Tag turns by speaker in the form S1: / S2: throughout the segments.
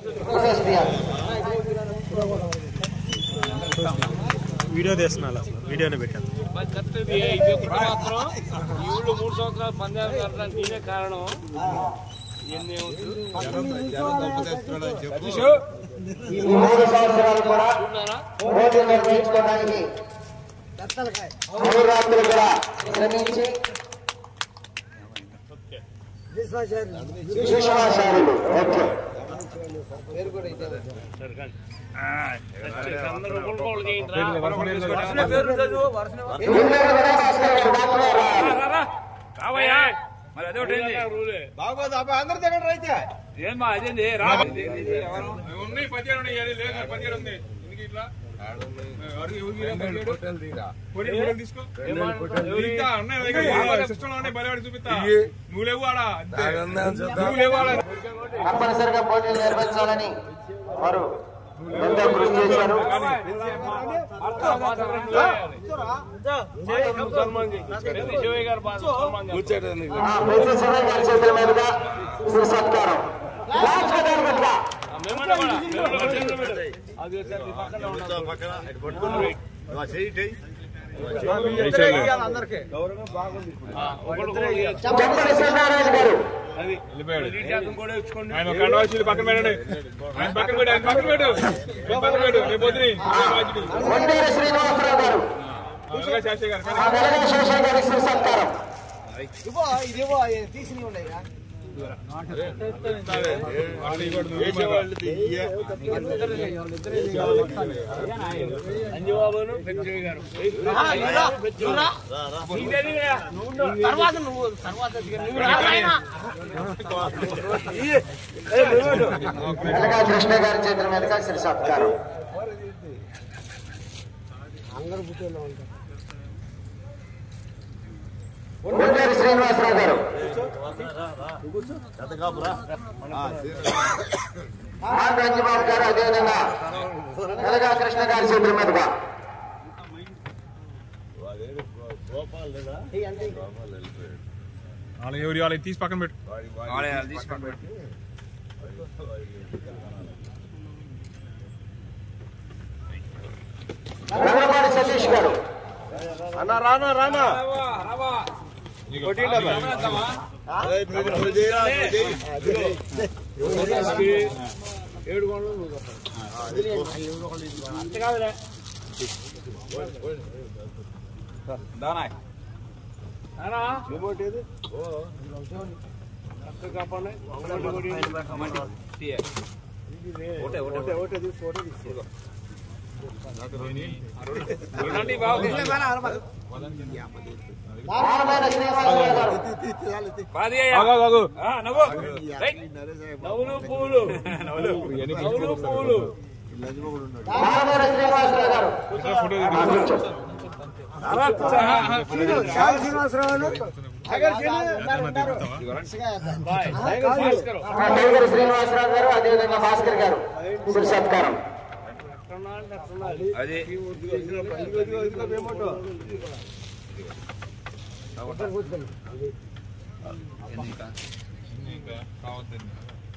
S1: Video తీస్తున్నా అలా వీడియోనే పెట్టాను
S2: మరి కరెక్ట్ ఇది ఇది ఒకటి మాత్రం ఈ ఊళ్ళో మూడు సంవత్సరాలు పందాలు కట్టడానికి నేనే కారణం ఇవన్నీ ఏమవుతుంది
S3: ఈ మూడు సంవత్సరాలు కూడా
S2: చూడారా
S3: పోటీ నిర్వహించుకోవడానికి అహోరాత్రులు కూడా శ్రమించి విశ్వాసారులు ఓకే
S2: అందరూ కొనుగోలు చేయండి రా.
S3: ఎన్నడూ కూడా భాస్కర్ గారు డాక్టర్ గారు రావాలి.
S4: రావయ్యా మరి అదే ఒకటి
S2: రూలే.
S4: ఏమ్మా అదేంది రా
S5: ఉన్నాయి పదిహేడు ఉన్నాయి ఏది లేదు పదిహేడు ఉంది ఎందుకు ఇట్లా అడుగు ఎవరికి ఇలా పదిహేడు? పోనీ ఫోటోలు తీసుకో ఇంకా ఉన్నాయి నా దగ్గర సిస్టమ్ లో ఉన్నాయి బలవాడి చూపిస్తా నువ్వు లేవు ఆడ అంతే నువ్వు లేవు ఆడ
S3: తప్పనిసరిగా పోటీలు నిర్వహించాలని వారు ఎంతో కృషి చేశారు
S2: సన్మానం చేయండి. పెద్ద శివయ్య గారు బాగా సన్మానం చేస్తారు.
S3: ఆ ప్రతి సమయం గారి చేతుల మీదుగా శ్రీ సత్కారం లాస్ట్ గా నిలబెట్టుగా.
S2: మేమన్నా కూడా, మేమన్నా కూడా చేతులు పెట్టండి. అది వచ్చేసి ఈ పక్కన ఉన్నది. ఆ, ఒకళ్ళు కూడా చేయొచ్చు.
S3: చెప్పండి సత్యనారాయణ గారు
S2: అది
S5: వెళ్ళిపోయాడు
S2: ఈ శాతం కూడా ఇచ్చుకోండి
S5: ఆయన ఒక కండవాసి పక్కన పెట్టండి ఆయన పక్కన పెట్టు ఆయన పక్కన పెట్టు నేను పక్కన పెట్టు రేపు పొద్దుని
S3: వండేరు శ్రీనివాసరావు గారు
S5: అలాగే శాస్త్రి గారు
S3: ఆ వెలగల శేషయ్య గారికి శ్రీ సత్కారం
S2: అంజబాబును పెద్ద శివయ్య గారు పెద్ద శివయ్య. నీకు తెలియదురా? నువ్వు ఉండు. తర్వాత నువ్వు తర్వాత నువ్వు రా నాయనా.
S3: వెలగా కృష్ణ గారి చేతుల మీదుగా శ్రీ సత్కారం వండేరు శ్రీనివాసరావు గారు ఆర్ రంజిబాబు గారు అదేవిధంగా వెలగా కృష్ణ గారి చేతుల మీదుగా
S5: వాళ్ళు ఎవరు వాళ్ళకి తీసి పక్కన పెట్టు
S3: రంగపాటి సతీష్ గారు
S2: ఏడు గంటలు నువ్వు తప్ప. అంతే కాదులే నానా? చక్కగా కాపాడండి. ఒకటి ఒకటి. వినండి బాబు.
S3: నారమైన శ్రీనివాసరావు గారు
S2: నవ్వులు పువ్వులు నవ్వులు పువ్వులు
S3: నారమైన శ్రీనివాసరావు గారు
S5: ఫోటో
S3: ఆ, కూర్చో.
S2: బాయ్ భాస్కర్
S3: ఆ, టైగర్ శ్రీనివాసరావు గారు అదేవిధంగా భాస్కర్ గారు శ్రీ సత్కారం
S4: అది
S5: కావద్దండి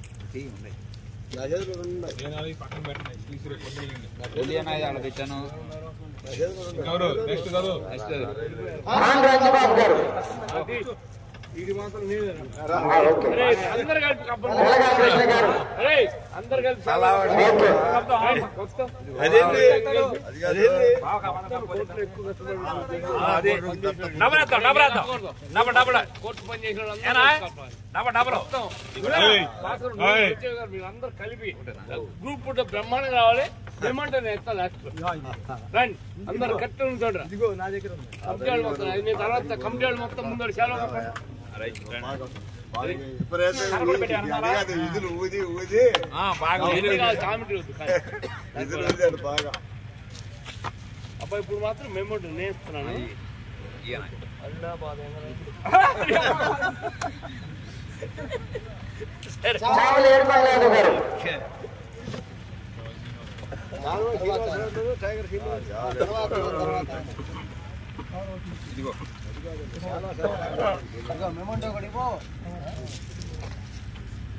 S5: నేను అది పక్కన పెట్టండి తీసి రేపు పొద్దున వెళ్ళండి.
S4: పెట్టాను
S5: ఎవరు నెక్స్ట్ చదువు
S3: ఆన్ రాజబాబు గారు
S2: ఇది మాత్రం నేనే
S3: ఆ, ఓకే
S2: రే అందరు కలిపి కప్పండి
S3: వెలగా కృష్ణ గారు
S2: రే అందరు కలిపి
S3: ఓకే
S4: డబ్బులేద్దాం డబ్బులేద్దాం డబ్బు డబ్బులు
S2: కోర్టు పని చేసిన వాళ్ళు
S4: ఏనా?
S2: అందరూ కలపాలి.
S4: డబ్బు డబ్బులు
S2: మొత్తం.
S5: ఏయ్.
S2: భాస్కర్
S5: ఏయ్.
S2: నువ్వు వచ్చావు కదా, మీరందరూ కలిపి గ్రూప్ ఫోటో బ్రహ్మాండంగా రావాలి ఏమంటే నేను ఎత్తా లాస్ట్ రండి అందరు కరెక్ట్ ఉంచండి కమిటీ వాళ్ళు మొత్తం అది నేను తర్వాత కమిటీ వాళ్ళు మొత్తం ముందు సెలవు
S4: బాగా
S2: కామెడీ వద్దు అబ్బాయి ఇప్పుడు మాత్రం మెమోట్ నేను ఇస్తున్నాను అల్లా బాధ
S3: చావలి ఏడుపాయలు గారు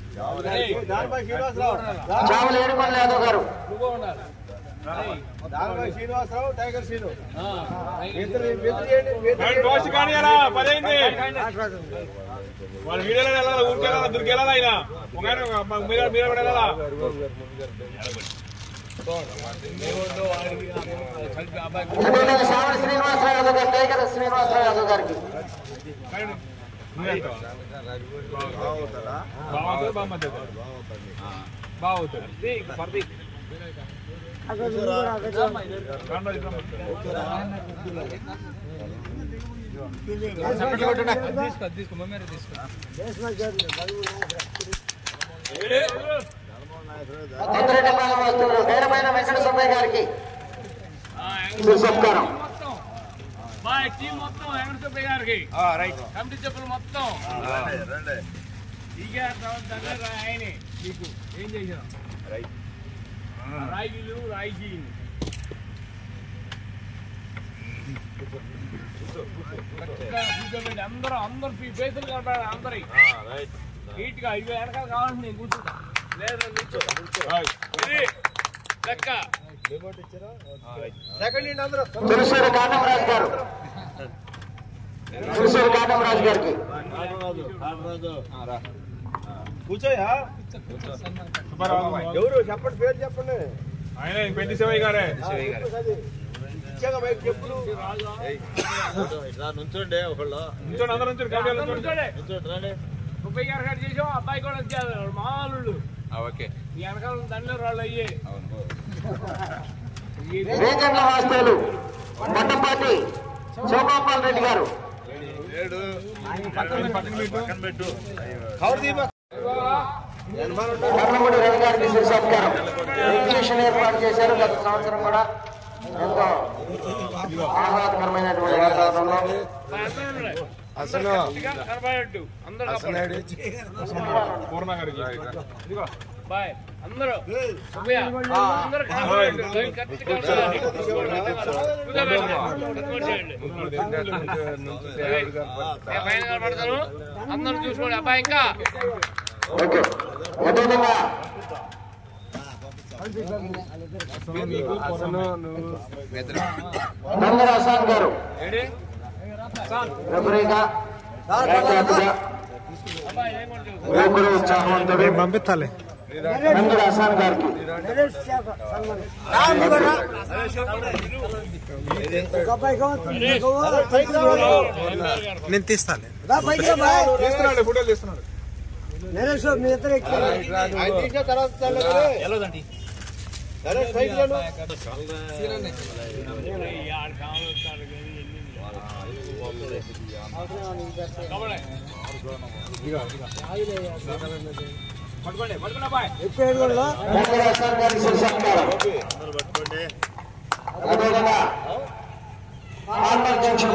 S3: చావల ఏడుకొండ యాదవ్ గారు
S2: నువ్వు ఉండాలి
S6: శ్రీనివాసరావు టైగర్ శ్రీను
S2: ఆ,
S5: రండి, దోశ కానీ అలా పదైంది వాళ్ళు వీడియోలో వెళ్ళాలా ఊరికి వెళ్ళాలా దురికి వెళ్ళాలా ఆయన ఒక ఆయన ఒక మీద మీద కూడా వెళ్ళాలా
S3: అదేవిధంగా చావల శ్రీనివాసరావు యాదవ్ గారు టైగర్ శ్రీనివాసరావు యాదవ్ గారికి
S5: బాగుంటుంది బాగుంటుంది బాగుంటుంది పర్ది
S3: కొత్తరెడ్డిపాలెం వస్తువులు వీరమైన వెంకట సుబ్బయ్య గారికి సత్కారం
S2: మొత్తం మా టీం మొత్తం వెంకటసుబ్బయ్య గారికి
S4: రైట్
S2: కమిటీ చెప్పులు మొత్తం ఇక తర్వాత దగ్గర ఆయనే మీకు ఏం చేశారు రాయిలు రాయిజీ కూర్చోబెట్టి అందరూ అందరు మీ ఫేసులు కనపడాలి అందరి నీట్ గా ఇవి వెనకాల కావాలంటే నేను కూర్చుంటా లేదా నిల్చో ఇది లెక్క
S3: తులసూరు కాటమరాజు గారు తులసూరు కాటమరాజు గారికి
S6: కూర్చోయా ఎవరు చెప్పండి పేరు చెప్పండి
S5: ఆయన పెద్ద శివయ్య గారే
S6: ఇచ్చాక బయట చెప్పులు
S5: నుంచోండి అందరూ నుంచోండి కావ్యాలు నుంచోండి
S2: కూర్చోండి ముప్పై గారు కట్ చేసాం అబ్బాయి కూడా వచ్చారు మామూలు
S4: ఓకే
S2: ఈ వెనకాల దండలు రాళ్ళు అయ్యే
S3: రేజర్ల వాస్తవులు మొట్టపాటి శివగోపాల్ రెడ్డి గారు కర్ణముడి రవి గారికి శిర సత్కారం ఎగ్జిబిషన్ ఏర్పాటు చేశారు గత సంవత్సరం కూడా ఎంతో ఆహ్లాదకరమైనటువంటి వాతావరణంలో
S2: అసలు కనబడట్టు అందరూ
S5: పూర్ణ గారికి ఇదిగో
S2: బాయ్ అందరూ సుబ్బయ్య, అందరూ కనబడట్టు లైన్ కరెక్ట్ గా ఉండాలి. కూర్చోబెట్టండి. కూర్చోండి. నేను పైన కనబడతాను అందరూ చూసుకోండి అబ్బాయి ఇంకా
S3: ఓకే అదేవిధంగా నందర హసాన్ గారు రెఫరీగా వ్యాఖ్యాతగా
S2: అబ్బాయి ఏమంటారు
S3: యువకుడు ఉత్సాహవంతుడు
S1: పంపిస్తాలే
S3: నందర హసాన్ గారికి
S1: నేను తీస్తాలే
S5: తీస్తున్నాడు ఫోటోలు తీస్తున్నాడు
S6: ఆయన తీసిన తర్వాత చల్లగానే. సరే, సైడ్ లేను.
S3: నందర హసాన్ గారికి శిర సత్కారం అదేవిధంగా ఆర్మర్ జంక్షన్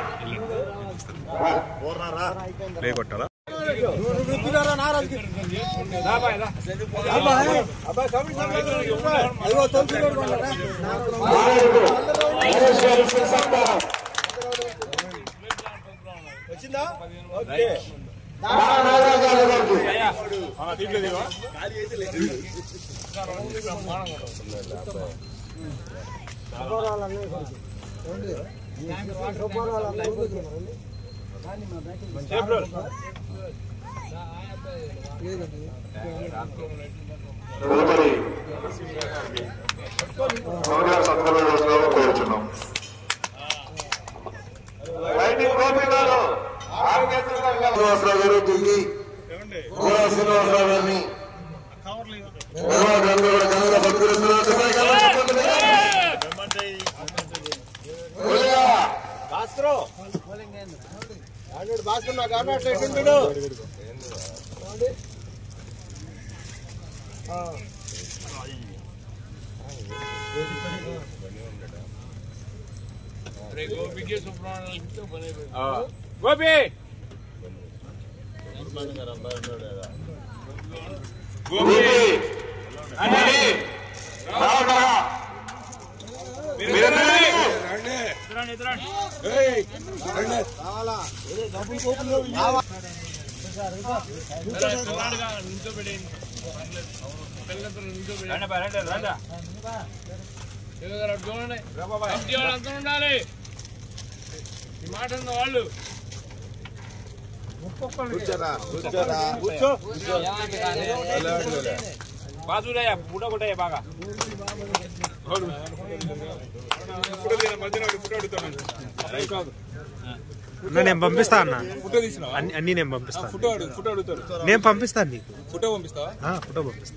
S3: పూర్ణ
S1: ప్లే కొట్టాలా
S6: అబ్బాయి కమిటీ సభ్యులు అదిగో తలుపు కూడా కొన్నారా?
S3: నారాయణుడు నరేష్ గారికి శిర సత్కారం
S6: వచ్చిందా ఓకే
S3: నారా నాగరాజు యాదవ్ గారికి
S5: దీంట్లో దిగో
S7: తదుపరి మౌర్య సత్కరించాలని కోరుచున్నాం లైటింగ్ గోపి గారు శ్రీనివాసరావు గారు దుర్గి గోరా శ్రీనివాసరావు గారిని నిర్వాహకులు అందరూ కూడా ఘనంగా సత్కరిస్తున్నారు. చెప్పండి, చెప్పండి, చెప్పండి. ఒలిగా.
S6: భాస్కరు ఆడు భాస్కర్ నాకు అన్న అట్లా ఎట్లుంటాడు
S2: గోపికే సుబ్రహ్మణ్యం పని అయిపోయింది.
S5: గోపి
S7: గోపి. అనిల్. రావడా. మీరందరూ
S6: రావాలా ఏదో డబ్బులు కోపులు
S2: కుమారుడుగా నిల్చోబెట్టేయండి. పర్లేదు. పిల్లలందరూ నిల్చోబెట్టేయండి.
S4: రండి బా, రండి రండి
S2: ఏదో గారు అటు చూడండి కమిటీ వాళ్ళు అంతా ఉండాలి ఈ మాట ఉన్న వాళ్ళు
S4: బాజులయ్యా బుడ్డ కొట్టయ్యా బాగా
S5: ఫోటో తీయాలి మధ్యలో ఒకటి ఫోటో అడుగుతాను
S1: అన్న నేను పంపిస్తా అన్న
S5: ఫోటో తీసిన
S1: అన్ని అన్ని నేను పంపిస్తాను
S5: ఫోటో అడుగు ఫోటో అడుగుతారు
S1: నేను పంపిస్తాను నీకు
S5: ఫోటో పంపిస్తావా
S1: ఆ, ఫోటో పంపిస్తాను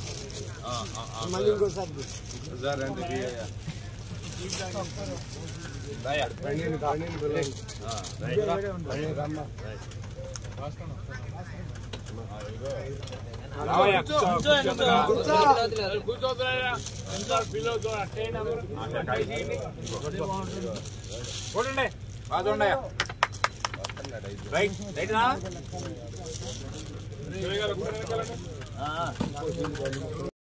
S4: రావయ్యా
S2: కూర్చోతున్నారా ఎంత పిల్లలు చూడండి అట్టేయండి అందరూ.
S4: చూడండి బాగా చూడండి రైట్ రైట్ నా
S5: జయ గారు ఒకసారి వెనకాల రండి.